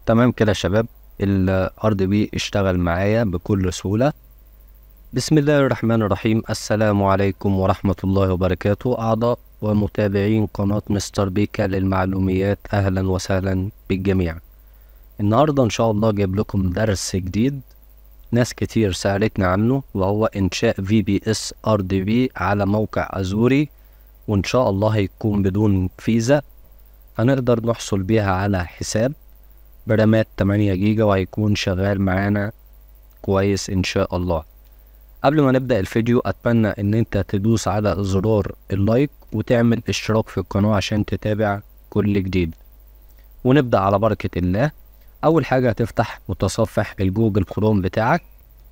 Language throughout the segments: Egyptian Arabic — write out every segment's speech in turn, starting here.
تمام كده يا شباب الار دي بي اشتغل معايا بكل سهولة بسم الله الرحمن الرحيم السلام عليكم ورحمة الله وبركاته أعضاء ومتابعين قناة مستر بيكا للمعلوميات أهلا وسهلا بالجميع النهاردة إن شاء الله جايب لكم درس جديد ناس كتير سألتنا عنه وهو إنشاء في بي اس ار دي بي على موقع أزوري وإن شاء الله هيكون بدون فيزا هنقدر نحصل بيها على حساب برامات 8 جيجا وهيكون شغال معانا كويس إن شاء الله قبل ما نبدأ الفيديو أتمنى إن أنت تدوس على زرار اللايك وتعمل اشتراك في القناة عشان تتابع كل جديد ونبدأ على بركة الله أول حاجة هتفتح متصفح الجوجل كروم بتاعك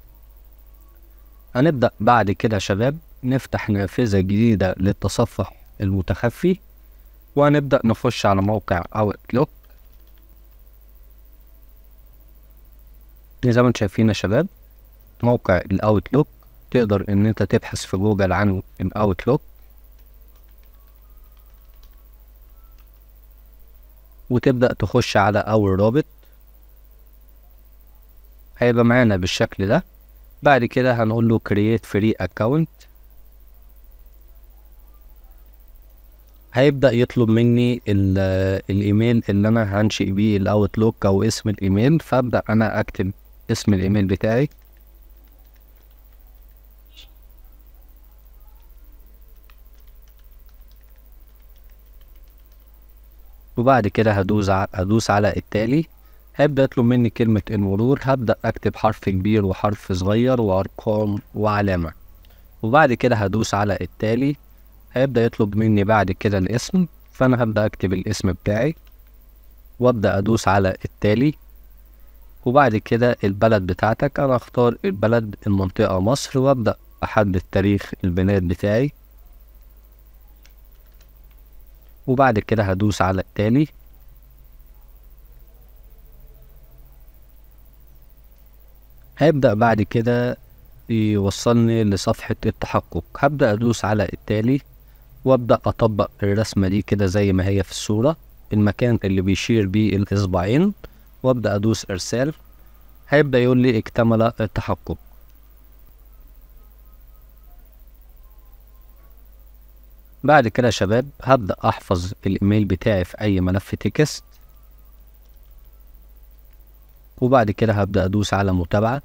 هنبدأ بعد كده يا شباب نفتح نافذة جديدة للتصفح المتخفي وهنبدأ نخش على موقع اوتلوك زي ما انتم شايفين يا شباب موقع الاوتلوك تقدر ان انت تبحث في جوجل عن الاوتلوك وتبدأ تخش على اول رابط هيبقى معانا بالشكل ده بعد كده هنقول له create free account هيبدأ يطلب مني الايميل اللي انا هنشئ بيه الاوتلوك او اسم الايميل فابدأ انا اكتب اسم الايميل بتاعي وبعد كده هدوس هدوس على التالي هيبدأ يطلب مني كلمة المرور هبدأ أكتب حرف كبير وحرف صغير وأرقام وعلامة وبعد كده هدوس على التالي هيبدأ يطلب مني بعد كده الاسم فأنا هبدأ أكتب الاسم بتاعي وأبدأ أدوس على التالي وبعد كده البلد بتاعتك أنا أختار البلد المنطقة مصر وأبدأ أحدد تاريخ البناء بتاعي وبعد كده هدوس على التالي هيبدأ بعد كده يوصلني لصفحة التحقق هبدأ أدوس على التالي وأبدأ أطبق الرسمة دي كده زي ما هي في الصورة المكان اللي بيشير بيه الإصبعين وأبدأ أدوس إرسال هيبدأ يقول لي اكتمل التحقق بعد كده يا شباب هبدأ أحفظ الإيميل بتاعي في أي ملف تكست وبعد كده هبدأ أدوس على متابعة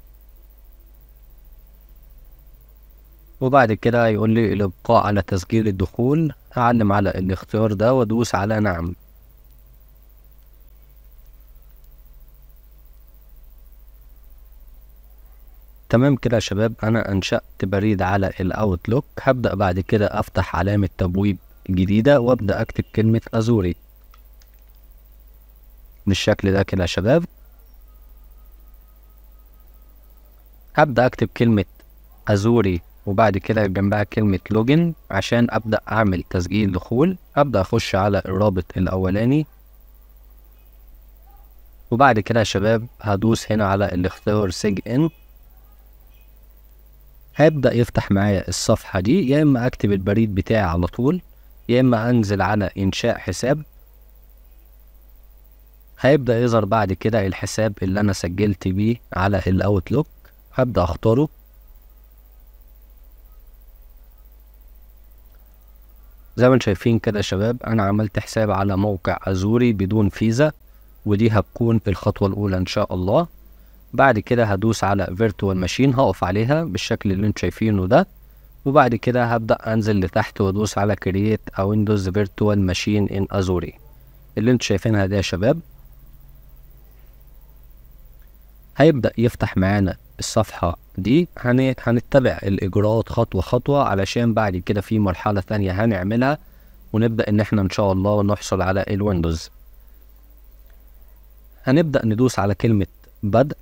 وبعد كده يقول لي الإبقاء على تسجيل الدخول هعلم على الاختيار ده وأدوس على نعم تمام كده يا شباب أنا أنشأت بريد على الأوتلوك هبدأ بعد كده أفتح علامة تبويب جديدة وأبدأ أكتب كلمة أزوري بالشكل ده كده يا شباب هبدأ أكتب كلمة أزوري وبعد كده جنبها كلمة لوجن عشان أبدأ أعمل تسجيل دخول أبدأ أخش على الرابط الأولاني وبعد كده يا شباب هدوس هنا على الاختيار سيج إن هيبدأ يفتح معايا الصفحة دي يا إما أكتب البريد بتاعي على طول يا إما أنزل على إنشاء حساب هيبدأ يظهر بعد كده الحساب اللي أنا سجلت بيه على الأوتلوك هبدأ أختاره زي ما انتم شايفين كده يا شباب أنا عملت حساب على موقع أزوري بدون فيزا ودي هتكون الخطوة الأولى إن شاء الله بعد كده هدوس على فيرتوال ماشين هقف عليها بالشكل اللي انتم شايفينه ده وبعد كده هبدأ أنزل لتحت وأدوس على كرييت أو ويندوز فيرتوال ماشين إن أزوري اللي انتم شايفينها دي يا شباب هيبدأ يفتح معانا الصفحة دي هن... هنتبع الإجراءات خطوة خطوة علشان بعد كده في مرحلة تانية هنعملها ونبدأ إن احنا إن شاء الله نحصل على الويندوز هنبدأ ندوس على كلمة بدء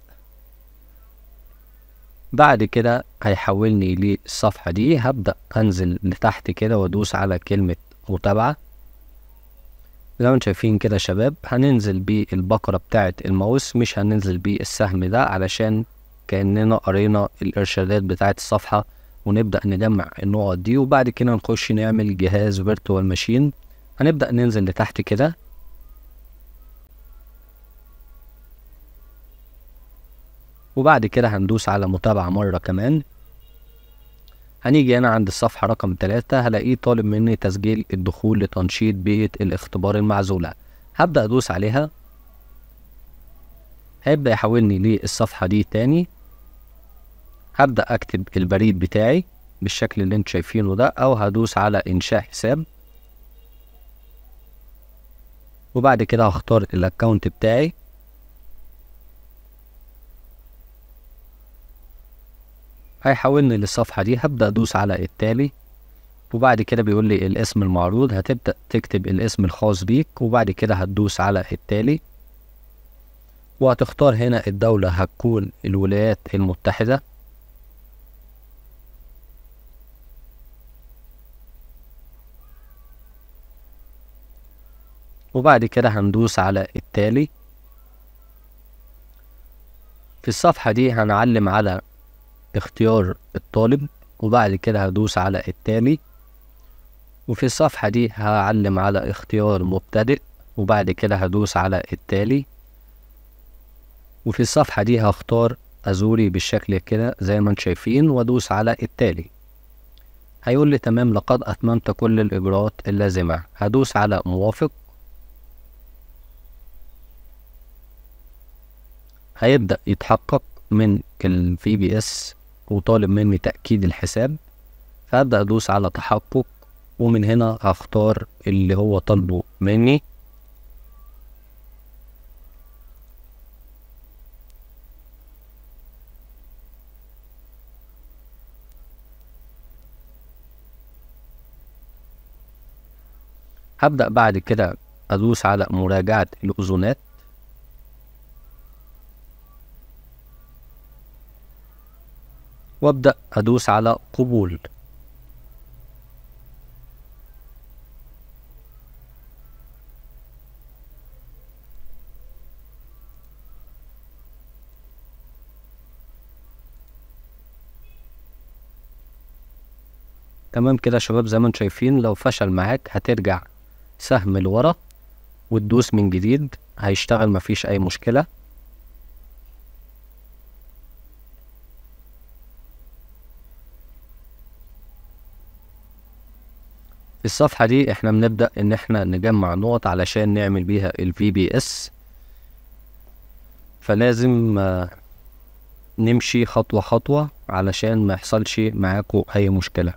بعد كده هيحولني للصفحة دي هبدأ أنزل لتحت كده وأدوس على كلمة متابعة زي ما انتم شايفين كده يا شباب هننزل بالبقرة بتاعة الماوس مش هننزل بالسهم ده علشان كأننا قرينا الإرشادات بتاعة الصفحة ونبدأ نجمع النقط دي وبعد كده نخش نعمل جهاز فيرتوال ماشين هنبدأ ننزل لتحت كده وبعد كده هندوس على متابعة مرة كمان هنيجي هنا عند الصفحة رقم تلاتة هلاقيه طالب مني تسجيل الدخول لتنشيط بيئة الاختبار المعزولة هبدأ أدوس عليها هيبدأ يحولني للصفحة دي تاني هبدأ أكتب البريد بتاعي بالشكل اللي انتوا شايفينه ده أو هدوس على إنشاء حساب وبعد كده هختار الأكونت بتاعي هيحولني للصفحة دي هبدأ أدوس على التالي وبعد كده بيقول لي الاسم المعروض هتبدأ تكتب الاسم الخاص بيك وبعد كده هتدوس على التالي وهتختار هنا الدولة هتكون الولايات المتحدة وبعد كده هندوس على التالي في الصفحة دي هنعلم على اختيار الطالب وبعد كده هدوس على التالي وفي الصفحة دي هعلم على اختيار مبتدئ وبعد كده هدوس على التالي وفي الصفحة دي هختار أزوري بالشكل كده زي ما انتم شايفين وادوس على التالي هيقول لي تمام لقد أتممت كل الإجراءات اللازمة هدوس على موافق هيبدأ يتحقق من ال VBS وطالب مني تأكيد الحساب فهبدأ أدوس على تحقق ومن هنا هختار اللي هو طالبه مني هبدأ بعد كده أدوس على مراجعة الأذونات وابدأ أدوس على قبول تمام كده يا شباب زي ما انتم شايفين لو فشل معاك هترجع سهم لورا وتدوس من جديد هيشتغل مفيش أي مشكلة في الصفحة دي احنا بنبدأ ان احنا نجمع نقط علشان نعمل بيها ال VBS فلازم آه، نمشي خطوة خطوة علشان ما يحصلش معاكم اي مشكلة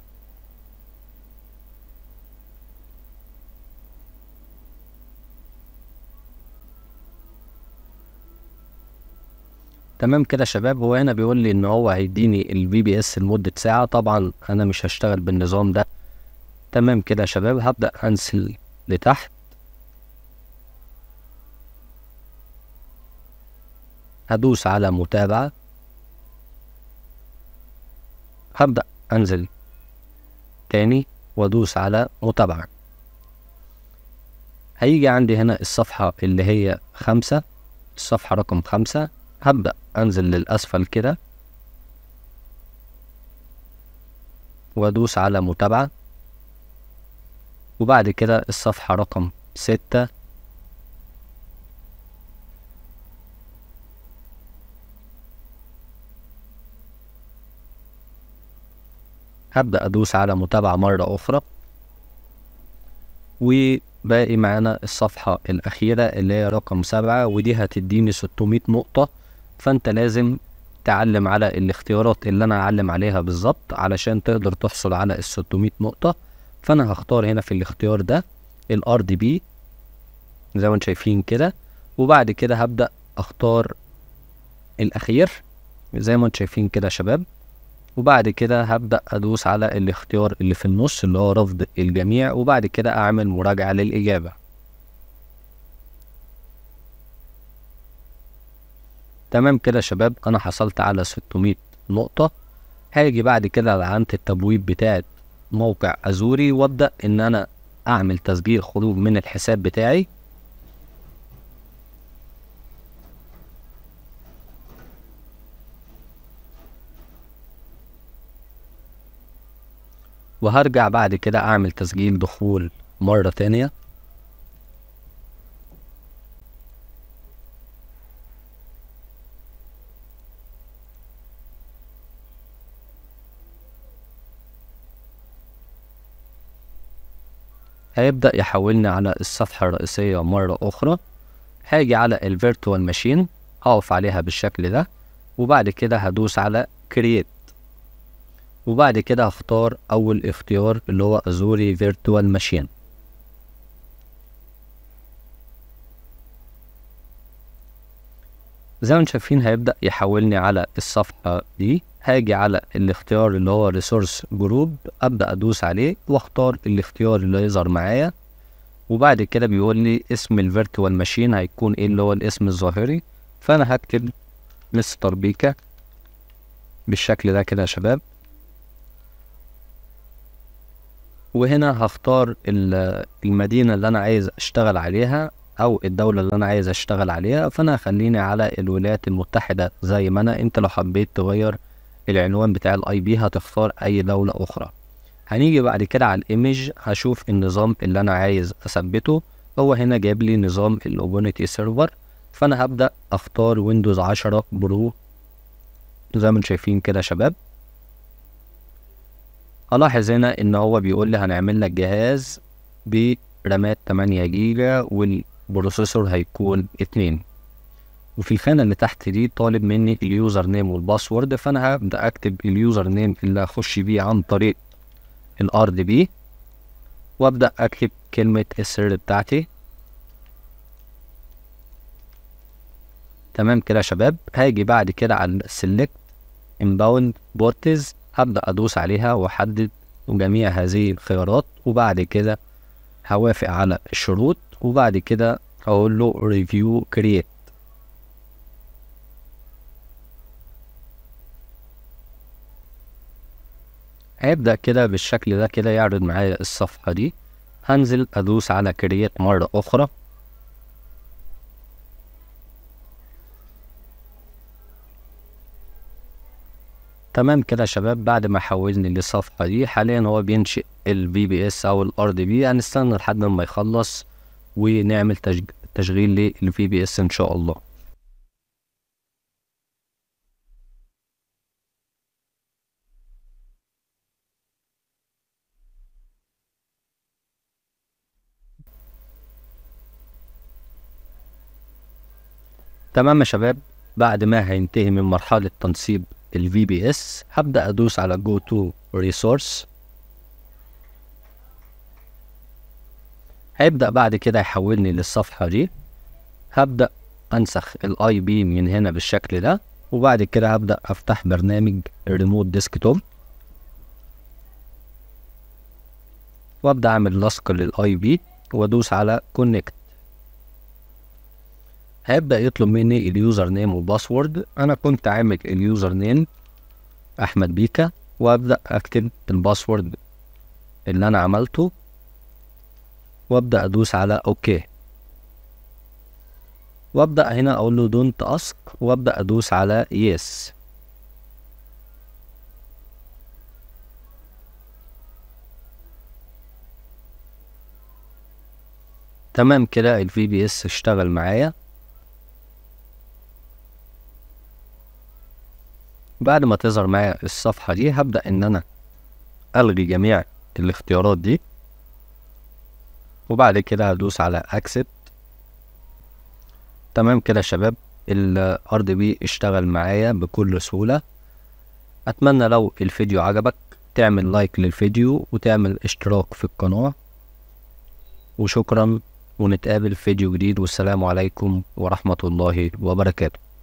تمام كده يا شباب هو هنا بيقول لي ان هو هيديني ال VBS لمدة ساعة طبعا انا مش هشتغل بالنظام ده تمام كده يا شباب هبدأ أنزل لتحت هدوس على متابعة هبدأ أنزل تاني وأدوس على متابعة هيجي عندي هنا الصفحة اللي هي خمسة الصفحة رقم خمسة هبدأ أنزل للأسفل كده وأدوس على متابعة وبعد كده الصفحة رقم ستة هبدأ أدوس على متابعة مرة أخرى وباقي معانا الصفحة الأخيرة اللي هي رقم سبعة ودي هتديني ستمية نقطة فأنت لازم تعلم على الاختيارات اللي أنا أعلم عليها بالظبط علشان تقدر تحصل على الستمية نقطة فانا هختار هنا في الاختيار ده الار دي بي زي ما انتم شايفين كده وبعد كده هبدأ اختار الاخير زي ما انتم شايفين كده يا شباب وبعد كده هبدأ ادوس على الاختيار اللي في النص اللي هو رفض الجميع وبعد كده اعمل مراجعة للاجابة تمام كده يا شباب انا حصلت على 600 نقطة هاجي بعد كده على علامة التبويب بتاعت موقع ازوري وابدا ان انا اعمل تسجيل خروج من الحساب بتاعي وهرجع بعد كده اعمل تسجيل دخول مرة تانية هيبدأ يحولني على الصفحة الرئيسية مرة أخرى هاجي على الفيرتوال ماشين هقف عليها بالشكل ده وبعد كده هدوس على كرييت وبعد كده هختار أول اختيار اللي هو أزوري فيرتوال ماشين زي ما انتم شايفين هيبدأ يحولني على الصفحة دي هاجي على الاختيار اللي هو ريسورس جروب أبدأ أدوس عليه واختار الاختيار اللي يظهر معايا وبعد كده بيقول لي اسم الفيرتوال ماشين هيكون ايه اللي هو الاسم الظاهري فأنا هكتب مستر بيكا بالشكل ده كده يا شباب وهنا هختار المدينة اللي أنا عايز أشتغل عليها او الدولة اللي انا عايز اشتغل عليها فانا هخليني على الولايات المتحدة زي ما انا انت لو حبيت تغير العنوان بتاع الاي بي هتختار اي دولة اخرى هنيجي بعد كده على الايمج هشوف النظام اللي انا عايز اثبته هو هنا جايب لي نظام الاوبونيتي سيرفر فانا هبدأ اختار ويندوز عشرة برو زي ما انتم شايفين كده يا شباب الاحظ هنا ان هو بيقول لي هنعمل لك جهاز برامات 8 جيجا وال بروسيسور هيكون اتنين وفي الخانة اللي تحت دي طالب مني اليوزر نيم والباسورد فانا هبدأ اكتب اليوزر نيم اللي هخش بيه عن طريق الار دي بي وابدأ اكتب كلمة السر بتاعتي تمام كده يا شباب هاجي بعد كده على select inbound ports هبدأ ادوس عليها واحدد جميع هذه الخيارات وبعد كده هوافق على الشروط وبعد كده هقول له review create هيبدأ كده بالشكل ده كده يعرض معايا الصفحة دي هنزل أدوس على create مرة أخرى تمام كده يا شباب بعد ما حولني للصفحة دي حاليا هو بينشئ ال VPS أو ال RDB هنستنى لحد ما يخلص ونعمل تشج... تشغيل لل VPS إن شاء الله تمام يا شباب بعد ما هينتهي من مرحلة تنصيب ال VPS هبدأ أدوس على Go to Resource هيبدأ بعد كده يحولني للصفحة دي هبدأ أنسخ الاي بي من هنا بالشكل ده وبعد كده هبدأ أفتح برنامج الريموت ديسكتوب وأبدأ أعمل لصق للاي بي وأدوس على كونكت هيبدأ يطلب مني اليوزر نيم والباسورد أنا كنت عامل اليوزر نيم أحمد بيكا وأبدأ أكتب الباسورد اللي أنا عملته وأبدأ أدوس على أوكي وأبدأ هنا أقول له دونت أسك وأبدأ أدوس على يس تمام كده الفي بي اس اشتغل معايا بعد ما تظهر معايا الصفحة دي هبدأ إن أنا ألغي جميع الاختيارات دي وبعد كده هدوس على أكسبت تمام كده يا شباب ال RDB اشتغل معايا بكل سهولة أتمنى لو الفيديو عجبك تعمل لايك للفيديو وتعمل اشتراك في القناة وشكرا ونتقابل في فيديو جديد والسلام عليكم ورحمة الله وبركاته